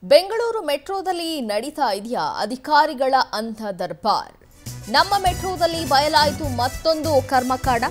ಬೆಂಗಳೂರು ಮೆಟ್ರೋದಲ್ಲಿ ನಡೀತಾ ಇದೆಯಾ ಅಧಿಕಾರಿಗಳ ಅಂಧ ದರ್ಬಾರ್ ನಮ್ಮ ಮೆಟ್ರೋದಲ್ಲಿ ಬಯಲಾಯಿತು ಮತ್ತೊಂದು ಕರ್ಮಕಾಂಡ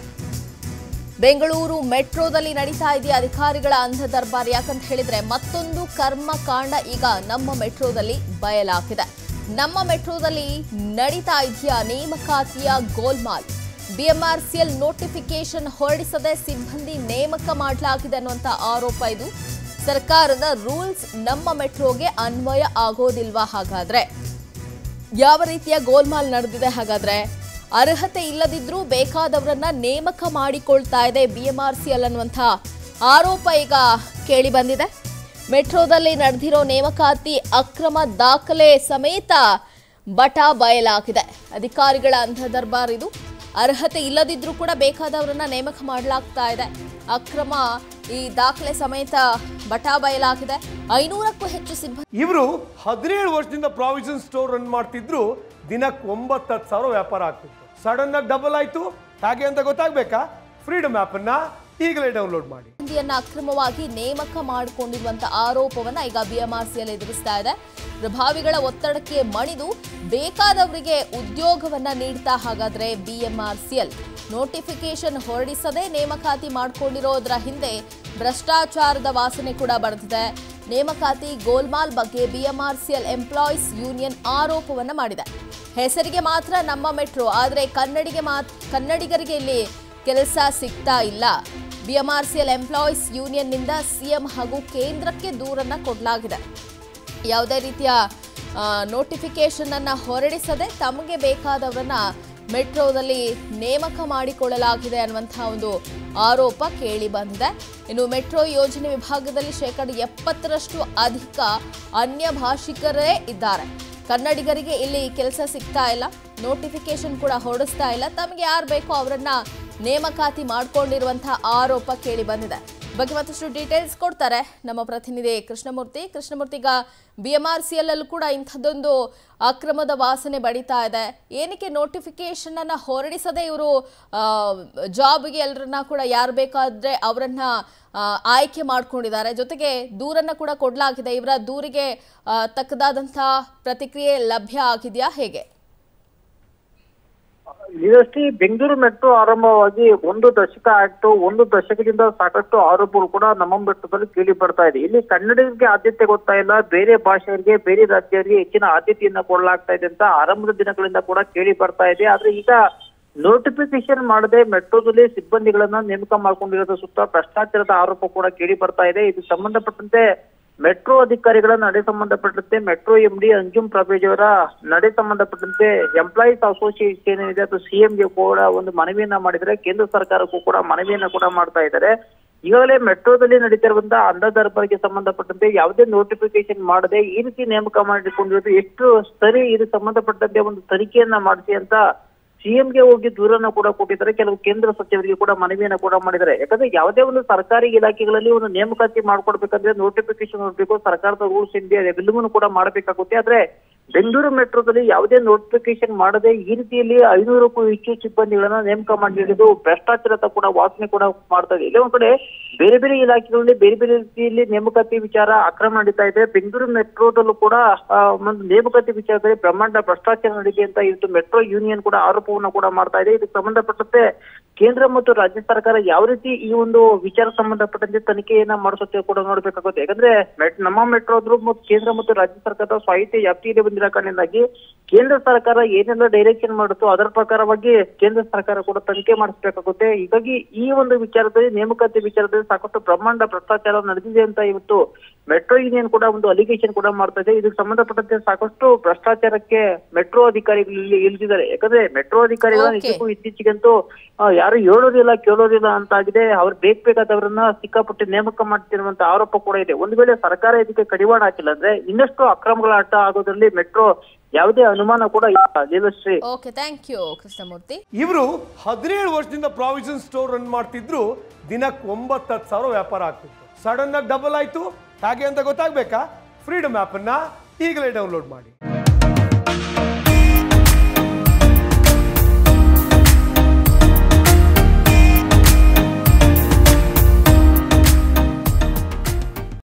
ಬೆಂಗಳೂರು ಮೆಟ್ರೋದಲ್ಲಿ ನಡೀತಾ ಇದೆಯಾ ಅಧಿಕಾರಿಗಳ ಅಂಧ ದರ್ಬಾರ್ ಯಾಕಂತ ಹೇಳಿದ್ರೆ ಮತ್ತೊಂದು ಕರ್ಮಕಾಂಡ ಈಗ ನಮ್ಮ ಮೆಟ್ರೋದಲ್ಲಿ ಬಯಲಾಗಿದೆ ನಮ್ಮ ಮೆಟ್ರೋದಲ್ಲಿ ನಡೀತಾ ಇದೆಯಾ ನೇಮಕಾತಿಯ ಗೋಲ್ಮಾಲ್ ಬಿಎಂಆರ್ಸಿಎಲ್ ನೋಟಿಫಿಕೇಶನ್ ಹೊರಡಿಸದೆ ಸಿಬ್ಬಂದಿ ನೇಮಕ ಮಾಡಲಾಗಿದೆ ಅನ್ನುವಂಥ ಆರೋಪ ಇದು ಸರ್ಕಾರದ ರೂಲ್ಸ್ ನಮ್ಮ ಮೆಟ್ರೋಗೆ ಅನ್ವಯ ಆಗೋದಿಲ್ವಾ ಹಾಗಾದ್ರೆ ಯಾವ ರೀತಿಯ ಗೋಲ್ಮಾಲ್ ನಡೆದಿದೆ ಹಾಗಾದ್ರೆ ಅರ್ಹತೆ ಇಲ್ಲದಿದ್ರೂ ಬೇಕಾದವರನ್ನ ನೇಮಕ ಮಾಡಿಕೊಳ್ತಾ ಇದೆ ಬಿಎಂಆರ್ಸಿಎಲ್ ಅನ್ನುವಂಥ ಆರೋಪ ಈಗ ಕೇಳಿ ಬಂದಿದೆ ಮೆಟ್ರೋದಲ್ಲಿ ನಡೆದಿರೋ ನೇಮಕಾತಿ ಅಕ್ರಮ ದಾಖಲೆ ಸಮೇತ ಬಟ ಬಯಲಾಗಿದೆ ಅಧಿಕಾರಿಗಳ ಅಂಧ ದರ್ಬಾರ್ ಇದು ಅರ್ಹತೆ ಇಲ್ಲದಿದ್ರೂ ಕೂಡ ಬೇಕಾದವರನ್ನ ನೇಮಕ ಮಾಡಲಾಗ್ತಾ ಇದೆ ಅಕ್ರಮ ಈ ದಾಖಲೆ ಸಮೇತ ಬಟ ಬಯಲಾಗಿದೆ ಐನೂರಕ್ಕೂ ಹೆಚ್ಚು ಸಿಬ್ಬಂದಿ ಇವರು ಹದಿನೇಳು ವರ್ಷದಿಂದ ಪ್ರಾವಿಷನ್ ಸ್ಟೋರ್ ರನ್ ಮಾಡ್ತಿದ್ರು ದಿನಕ್ಕೆ ಒಂಬತ್ತು ಹತ್ತು ಸಾವಿರ ವ್ಯಾಪಾರ ಆಗ್ತಿತ್ತು ಸಡನ್ ಆಗಿ ಡಬಲ್ ಆಯ್ತು ಹಾಗೆ ಅಂತ ಗೊತ್ತಾಗ್ಬೇಕಾ ಫ್ರೀಡಮ್ ಆಪ್ ಅನ್ನ ಈಗಲೇ ಡೌನ್ಲೋಡ್ ಮಾಡಿ ಸಿಬ್ಬಂದಿಯನ್ನ ಅಕ್ರಮವಾಗಿ ನೇಮಕ ಮಾಡಿಕೊಂಡಿರುವಂತ ಆರೋಪವನ್ನ ಈಗ ಬಿಎಂಆರ್ಸಿಎಲ್ ಎದುರಿಸ್ತಾ ಇದೆ ಪ್ರಭಾವಿಗಳ ಒತ್ತಡಕ್ಕೆ ಮಣಿದು ಬೇಕಾದವರಿಗೆ ಉದ್ಯೋಗವನ್ನ ನೀಡ್ತಾ ಹಾಗಾದ್ರೆ ಬಿಎಂಆರ್ಸಿಎಲ್ ನೋಟಿಫಿಕೇಶನ್ ಹೊರಡಿಸದೆ ನೇಮಕಾತಿ ಮಾಡ್ಕೊಂಡಿರೋದ್ರ ಹಿಂದೆ ಭ್ರಷ್ಟಾಚಾರದ ವಾಸನೆ ಕೂಡ ಬರೆದಿದೆ ನೇಮಕಾತಿ ಗೋಲ್ಮಾಲ್ ಬಗ್ಗೆ ಬಿಎಂಆರ್ಸಿಎಲ್ ಎಂಪ್ಲಾಯೀಸ್ ಯೂನಿಯನ್ ಆರೋಪವನ್ನ ಮಾಡಿದೆ ಹೆಸರಿಗೆ ಮಾತ್ರ ನಮ್ಮ ಮೆಟ್ರೋ ಆದರೆ ಕನ್ನಡಿಗೆ ಮಾತ್ ಕನ್ನಡಿಗರಿಗೆ ಇಲ್ಲಿ ಕೆಲಸ ಸಿಗ್ತಾ ಇಲ್ಲ ಬಿಎಂಆರ್ಸಿಎಲ್ ಎಂಪ್ಲಾಯೀಸ್ ಯೂನಿಯನ್ನಿಂದ ಸಿಎಂ ಹಾಗೂ ಕೇಂದ್ರಕ್ಕೆ ದೂರನ್ನ ಕೊಡಲಾಗಿದೆ ಯಾವುದೇ ರೀತಿಯ ನೋಟಿಫಿಕೇಶನ್ ಅನ್ನ ಹೊರಡಿಸದೆ ತಮಗೆ ಬೇಕಾದವರನ್ನ ಮೆಟ್ರೋದಲ್ಲಿ ನೇಮಕ ಮಾಡಿಕೊಳ್ಳಲಾಗಿದೆ ಅನ್ನುವಂತಹ ಒಂದು ಆರೋಪ ಕೇಳಿ ಬಂದಿದೆ ಇನ್ನು ಮೆಟ್ರೋ ಯೋಜನೆ ವಿಭಾಗದಲ್ಲಿ ಶೇಕಡ ಎಪ್ಪತ್ತರಷ್ಟು ಅಧಿಕ ಅನ್ಯ ಭಾಷಿಕರೇ ಇದ್ದಾರೆ ಕನ್ನಡಿಗರಿಗೆ ಇಲ್ಲಿ ಕೆಲಸ ಸಿಗ್ತಾ ಇಲ್ಲ ನೋಟಿಫಿಕೇಶನ್ ಕೂಡ ಹೊರಡಿಸ್ತಾ ಇಲ್ಲ ತಮಗೆ ಯಾರು ಬೇಕೋ ಅವರನ್ನ ನೇಮಕಾತಿ ಮಾಡ್ಕೊಂಡಿರುವಂತಹ ಆರೋಪ ಕೇಳಿ ಬಂದಿದೆ ಈ ಬಗ್ಗೆ ಮತ್ತಷ್ಟು ಡೀಟೇಲ್ಸ್ ಕೊಡ್ತಾರೆ ನಮ್ಮ ಪ್ರತಿನಿಧಿ ಕೃಷ್ಣಮೂರ್ತಿ ಕೃಷ್ಣಮೂರ್ತಿ ಈಗ B M R C L ಅಲ್ಲೂ ಕೂಡ ಇಂಥದ್ದೊಂದು ಅಕ್ರಮದ ವಾಸನೆ ಬಡಿತಾ ಇದೆ ಏನಕ್ಕೆ ನೋಟಿಫಿಕೇಶನ್ ಅನ್ನ ಹೊರಡಿಸದೆ ಇವರು ಜಾಬ್ಗೆ ಎಲ್ಲರನ್ನ ಕೂಡ ಯಾರು ಬೇಕಾದ್ರೆ ಅವರನ್ನ ಆ, ಆಯ್ಕೆ ಮಾಡ್ಕೊಂಡಿದ್ದಾರೆ ಜೊತೆಗೆ ದೂರನ್ನ ಕೂಡ ಕೊಡಲಾಗಿದೆ ಇವರ ದೂರಿಗೆ ಆ, ತಕ್ಕದಾದಂತಹ ಪ್ರತಿಕ್ರಿಯೆ ಲಭ್ಯ ಆಗಿದೆಯಾ ಹೇಗೆ ಇದಷ್ಟೇ ಬೆಂಗಳೂರು ಮೆಟ್ರೋ ಆರಂಭವಾಗಿ ಒಂದು ದಶಕ ಆಯ್ತು ಒಂದು ದಶಕದಿಂದ ಸಾಕಷ್ಟು ಆರೋಪಗಳು ಕೂಡ ನಮ್ಮ ಮೆಟ್ರೋದಲ್ಲಿ ಕೇಳಿ ಬರ್ತಾ ಇದೆ ಇಲ್ಲಿ ಕನ್ನಡಿಗರಿಗೆ ಆದ್ಯತೆ ಗೊತ್ತಾ ಇಲ್ಲ ಬೇರೆ ಭಾಷೆಯವರಿಗೆ ಬೇರೆ ರಾಜ್ಯರಿಗೆ ಹೆಚ್ಚಿನ ಆದ್ಯತೆಯನ್ನ ಕೊಡಲಾಗ್ತಾ ಇದೆ ಅಂತ ಆರಂಭದ ದಿನಗಳಿಂದ ಕೂಡ ಕೇಳಿ ಬರ್ತಾ ಇದೆ ಆದ್ರೆ ಈಗ ನೋಟಿಫಿಕೇಶನ್ ಮಾಡದೆ ಮೆಟ್ರೋದಲ್ಲಿ ಸಿಬ್ಬಂದಿಗಳನ್ನ ನೇಮಕ ಮಾಡ್ಕೊಂಡಿರೋದ್ರ ಸುತ್ತ ಭ್ರಷ್ಟಾಚಾರದ ಆರೋಪ ಕೂಡ ಕೇಳಿ ಬರ್ತಾ ಇದೆ ಇದು ಸಂಬಂಧಪಟ್ಟಂತೆ ಮೆಟ್ರೋ ಅಧಿಕಾರಿಗಳ ನಡೆ ಸಂಬಂಧಪಟ್ಟಂತೆ metro M D Anjum Parvez ಅವರ ನಡೆ ಸಂಬಂಧಪಟ್ಟಂತೆ ಎಂಪ್ಲಾಯೀಸ್ ಅಸೋಸಿಯೇಷನ್ ಏನಿದೆ ಅದು ಸಿಎಂ ಗೆ ಕೂಡ ಒಂದು ಮನವಿಯನ್ನ ಮಾಡಿದರೆ ಕೇಂದ್ರ ಸರ್ಕಾರಕ್ಕೂ ಕೂಡ ಮನವಿಯನ್ನ ಕೂಡ ಮಾಡ್ತಾ ಇದ್ದಾರೆ ಈಗಾಗಲೇ ಮೆಟ್ರೋದಲ್ಲಿ ನಡೀತಿರುವಂತಹ ಅಂಧ ದರ್ಬಾರ್ಗೆ ಸಂಬಂಧಪಟ್ಟಂತೆ ಯಾವುದೇ ನೋಟಿಫಿಕೇಶನ್ ಮಾಡದೆ ಈ ರೀತಿ ನೇಮಕ ಮಾಡಿಕೊಂಡಿರೋದು ಎಷ್ಟು ಸರಿ ಇದು ಸಂಬಂಧಪಟ್ಟಂತೆ ಒಂದು ತನಿಖೆಯನ್ನ ಮಾಡಿಸಿ ಅಂತ ಸಿಎಂಗೆ ಹೋಗಿ ದೂರನ್ನ ಕೂಡ ಕೊಟ್ಟಿದ್ದಾರೆ ಕೆಲವು ಕೇಂದ್ರ ಸಚಿವರಿಗೆ ಕೂಡ ಮನವಿಯನ್ನ ಕೂಡ ಮಾಡಿದ್ದಾರೆ ಯಾಕಂದ್ರೆ ಯಾವುದೇ ಒಂದು ಸರ್ಕಾರಿ ಇಲಾಖೆಗಳಲ್ಲಿ ಒಂದು ನೇಮಕಾತಿ ಮಾಡ್ಕೊಡ್ಬೇಕಂದ್ರೆ ನೋಟಿಫಿಕೇಶನ್ ಹೊರಬೇಕು ಸರ್ಕಾರದ ರೂಲ್ಸ್ ಇದೆ ಅದೆಲ್ಲವನ್ನೂ ಕೂಡ ಮಾಡಬೇಕಾಗುತ್ತೆ ಆದ್ರೆ ಬೆಂಗಳೂರು ಮೆಟ್ರೋದಲ್ಲಿ ಯಾವುದೇ ನೋಟಿಫಿಕೇಶನ್ ಮಾಡದೆ ಈ ರೀತಿಯಲ್ಲಿ ಐನೂರಕ್ಕೂ ಹೆಚ್ಚು ಸಿಬ್ಬಂದಿಗಳನ್ನ ನೇಮಕ ಮಾಡಿರೋದು ಭ್ರಷ್ಟಾಚಾರದ ಕೂಡ ವಾಸನೆ ಕೂಡ ಮಾಡ್ತಾ ಇದೆ ಇಲ್ಲೇ ಒಂದ್ ಕಡೆ ಬೇರೆ ಬೇರೆ ಇಲಾಖೆಗಳಲ್ಲಿ ಬೇರೆ ಬೇರೆ ರೀತಿಯಲ್ಲಿ ನೇಮಕಾತಿ ವಿಚಾರ ಅಕ್ರಮ ನಡೀತಾ ಇದೆ ಬೆಂಗಳೂರು ಮೆಟ್ರೋದಲ್ಲೂ ಕೂಡ ಆ, ಒಂದು ನೇಮಕಾತಿ ವಿಚಾರದಲ್ಲಿ ಬ್ರಹ್ಮಾಂಡ ಭ್ರಷ್ಟಾಚಾರ ನಡೀತೆ ಅಂತ ಇವತ್ತು ಮೆಟ್ರೋ ಯೂನಿಯನ್ ಕೂಡ ಆರೋಪವನ್ನ ಕೂಡ ಮಾಡ್ತಾ ಇದೆ ಇದಕ್ಕೆ ಸಂಬಂಧಪಟ್ಟಂತೆ ಕೇಂದ್ರ ಮತ್ತು ರಾಜ್ಯ ಸರ್ಕಾರ ಯಾವ ರೀತಿ ಈ ಒಂದು ವಿಚಾರ ಸಂಬಂಧಪಟ್ಟಂತೆ ತನಿಖೆಯನ್ನ ಮಾಡಿಸುತ್ತೆ ಕೂಡ ನೋಡ್ಬೇಕಾಗುತ್ತೆ ಯಾಕಂದ್ರೆ ಮೆಟ್- ನಮ್ಮ ಮೆಟ್ರೋ ಆದ್ರೂ ಮತ್ತು ಕೇಂದ್ರ ಮತ್ತು ರಾಜ್ಯ ಸರ್ಕಾರದ ಸ್ವಾಯತ್ತ ವ್ಯಾಪ್ತಿಯಲ್ಲಿ ಬಂದಿರೋ ಕಾರಣದಿಂದಾಗಿ ಕೇಂದ್ರ ಸರ್ಕಾರ ಏನೆಲ್ಲ ಡೈರೆಕ್ಷನ್ ಮಾಡುತ್ತೋ ಅದರ ಪ್ರಕಾರವಾಗಿ ಕೇಂದ್ರ ಸರ್ಕಾರ ಕೂಡ ತನಿಖೆ ಮಾಡಿಸಬೇಕಾಗುತ್ತೆ ಹೀಗಾಗಿ ಈ ಒಂದು ವಿಚಾರದಲ್ಲಿ ನೇಮಕಾತಿ ವಿಚಾರದಲ್ಲಿ ಸಾಕಷ್ಟು ಬ್ರಹ್ಮಾಂಡ ಭ್ರಷ್ಟಾಚಾರ ನಡೆದಿದೆ ಅಂತ ಇವತ್ತು ಮೆಟ್ರೋ ಯೂನಿಯನ್ ಕೂಡ ಒಂದು ಅಲಿಗೇಷನ್ ಕೂಡ ಮಾಡ್ತಾ ಇದೆ ಇದಕ್ಕೆ ಸಂಬಂಧಪಟ್ಟಂತೆ ಸಾಕಷ್ಟು ಭ್ರಷ್ಟಾಚಾರಕ್ಕೆ ಮೆಟ್ರೋ ಅಧಿಕಾರಿಗಳು ಇಲ್ಲಿ ಇಳಿದಿದ್ದಾರೆ ಯಾಕಂದ್ರೆ ಮೆಟ್ರೋ ಅಧಿಕಾರಿಗಳ Okay. ನಿಜಕ್ಕೂ ಇತ್ತೀಚೆಗಂತೂ ಆ, ಯಾರು ಹೇಳೋದಿಲ್ಲ ಕೇಳೋದಿಲ್ಲ ಅಂತ ಆಗಿದೆ ಅವ್ರು ಬೇಕ್ ಬೇಕಾದವರನ್ನ ಸಿಕ್ಕಾಪಟ್ಟೆ ನೇಮಕ ಮಾಡ್ತಿರುವಂತ ಆರೋಪ ಕೂಡ ಇದೆ ಒಂದು ವೇಳೆ ಸರ್ಕಾರ ಇದಕ್ಕೆ ಕಡಿವಾಣ ಹಾಕಿಲ್ಲ ಅಂದ್ರೆ ಇನ್ನಷ್ಟು ಅಕ್ರಮಗಳ ಆಟ ಆಗೋದ್ರಲ್ಲಿ ಮೆಟ್ರೋ ಯಾವುದೇ ಅನುಮಾನ ಕೂಡ ಇಲ್ಲ Leelashree okay thank you Krishnamurthy ಇವರು ಹದಿನೇಳು ವರ್ಷದಿಂದ ಪ್ರಾವಿಷನ್ ಸ್ಟೋರ್ ರನ್ ಮಾಡ್ತಿದ್ರು ದಿನಕ್ಕೆ ಒಂಬತ್ತು ಹತ್ತು ಸಾವಿರ ವ್ಯಾಪಾರ ಆಗ್ತಿತ್ತು ಸಡನ್ ಆಗಿ ಡಬಲ್ ಆಯ್ತು ಹಾಗೆ ಅಂತ ಗೊತ್ತಾಗ್ಬೇಕಾ ಫ್ರೀಡಮ್ ಆಪ್ ಅನ್ನ ಈಗಲೇ ಡೌನ್ಲೋಡ್ ಮಾಡಿ